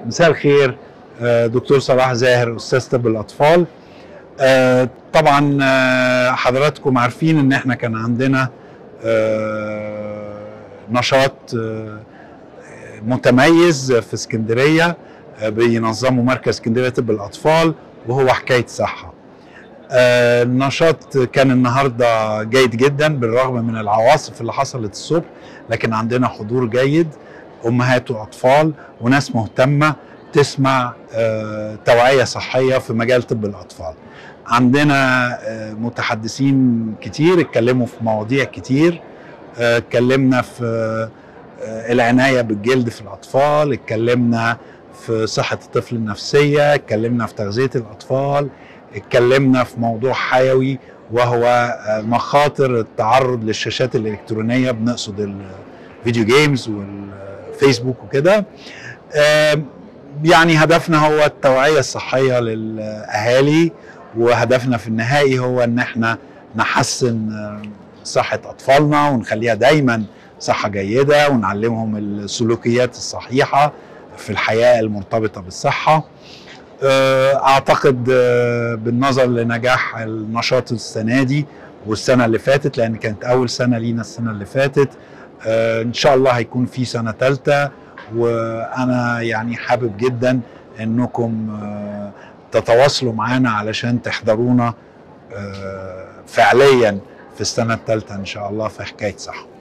مساء الخير آه، دكتور صلاح زاهر استاذ طب الاطفال آه، طبعا آه، حضراتكم عارفين ان احنا كان عندنا آه، نشاط آه، متميز في اسكندريه آه، بينظمه مركز اسكندريه طب الاطفال وهو حكايه صحه آه، النشاط كان النهارده جيد جدا بالرغم من العواصف اللي حصلت الصبح لكن عندنا حضور جيد امهات واطفال وناس مهتمه تسمع آه، توعيه صحيه في مجال طب الاطفال عندنا آه، متحدثين كتير اتكلموا في مواضيع كتير آه، اتكلمنا في آه، العنايه بالجلد في الاطفال اتكلمنا في صحه الطفل النفسيه اتكلمنا في تغذيه الاطفال اتكلمنا في موضوع حيوي وهو آه، مخاطر التعرض للشاشات الالكترونيه بنقصد الفيديو جيمز والفيسبوك وكده آم، يعني هدفنا هو التوعيه الصحيه للاهالي وهدفنا في النهائي هو ان احنا نحسن آه، صحه اطفالنا ونخليها دايما صحه جيده ونعلمهم السلوكيات الصحيحه في الحياه المرتبطه بالصحه آه، اعتقد آه، بالنظر لنجاح النشاط السنه دي والسنه اللي فاتت لان كانت اول سنه لينا السنه اللي فاتت آه، ان شاء الله هيكون في سنه ثالثه وانا يعني حابب جدا انكم آه، تتواصلوا معانا علشان تحضرونا آه، فعليا في السنه الثالثه ان شاء الله في حكايه صح